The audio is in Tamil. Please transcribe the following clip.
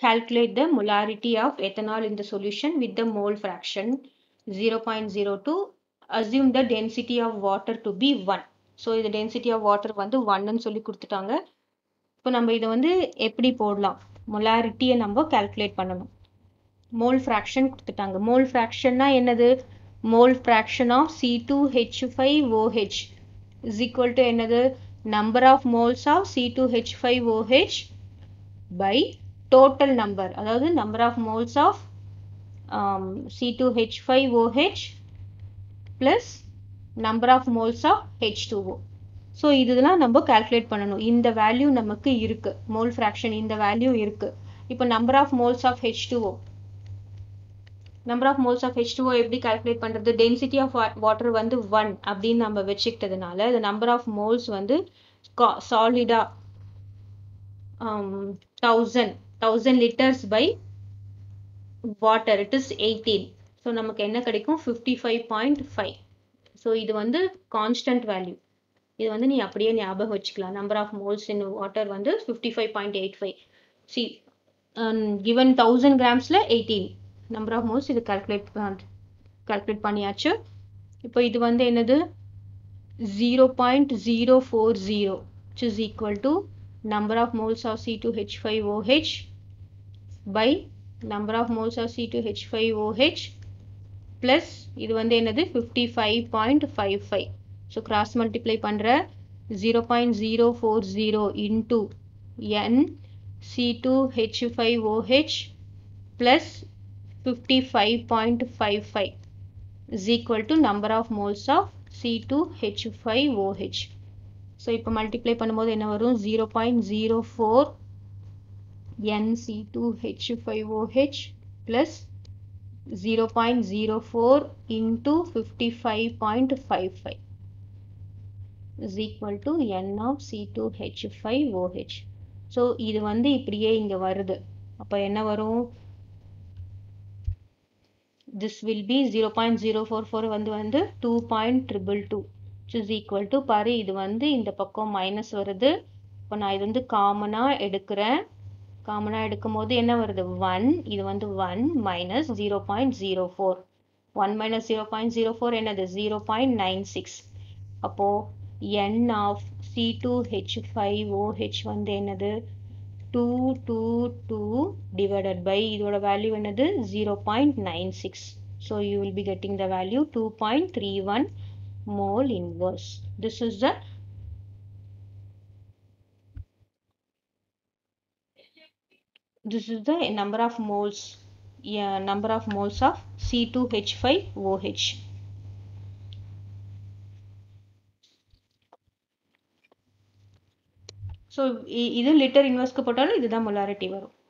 calculate the molarity of ethanol in the solution with the mole fraction 0.02 assume the density of water to be 1 so இது டென்சிட்டி ஆஃப் வாட்டர் வந்து ஒன்னு சொல்லி கொடுத்துட்டாங்க இப்போ நம்ம இதை வந்து எப்படி போடலாம் மொலாரிட்டியை நம்ம கால்குலேட் பண்ணணும் மோல் ஃப்ராக்ஷன் கொடுத்துட்டாங்க மோல் ஃப்ராக்ஷன்னா என்னது mole fraction of C two H five OH is equal to என்னது number of moles of C two H five OH by total number அதாவது number of moles of C two H five OH plus number of moles of H two O so இதெல்லாம் நம்ம கால்குலேட் பண்ணணும் இந்த வேல்யூ நமக்கு இருக்கு மோல் ஃப்ராக்ஷன் இந்த வேல்யூ இருக்கு இப்போ number of moles of H two O number of moles of H two O எப்படி கால்குலேட் பண்ணுறது டென்சிட்டி ஆஃப் வாட்டர் வந்து ஒன் அப்படின்னு நம்ம வச்சுக்கிட்டதுனால the நம்பர் ஆஃப் மோல்ஸ் வந்து சாலிடா thousand thousand litres by water it is eighteen so நமக்கு என்ன கிடைக்கும் fifty five point five so இது வந்து கான்ஸ்டன்ட் வேல்யூ இது வந்து நீ அப்படியே ஞாபகம் வச்சுக்கலாம் number of moles in water வந்து fifty five point eight five C given thousand கிராம்ஸில் எயிட்டீன் நம்பர் ஆஃப் மோல்ஸ் இது கால்குலேட் கால்குலேட் பண்ணியாச்சு இப்போ இது வந்து என்னது zero point zero four zero which is equal to number of moles of C2H5OH by number of moles of C2H5OH plus இது வந்து என்னது 55.55 so cross multiply பண்ற 0.040 into N C2H5OH plus 55.55 is equal to number of moles of C2H5OH so இப்போ மல்டிப்ளை பண்ணும்போது என்ன வரும் zero point zero four n C two H five OH plus zero point zero four into fifty five point five five is equal to n of C two H five OH so இது வந்து இப்படியே இங்கே வருது அப்போ என்ன வரும் this will be zero point zero four four வந்து வந்து two point triple two is equal to பாரு இது வந்து இந்த பக்கம் மைனஸ் வருது இப்போ நான் இது வந்து காமனாக எடுக்கிறேன் காமனாக எடுக்கும் போது என்ன வருது ஒன் இது வந்து one minus zero point zero four one minus zero point zero four என்னது ஜீரோ பாயிண்ட் நைன் சிக்ஸ் அப்போது n of C two H five OH வந்து என்னது two two two divided by இதோட வேல்யூ என்னது zero point nine six so you will be getting the value two point three one mole inverse. This is the this is the number of moles yeah, number of moles of C2H5OH. So இது லிட்டர் இன்வெர்ஸ்க்கு போட்டாலும் இதுதான் மொலாரிட்டி வரும்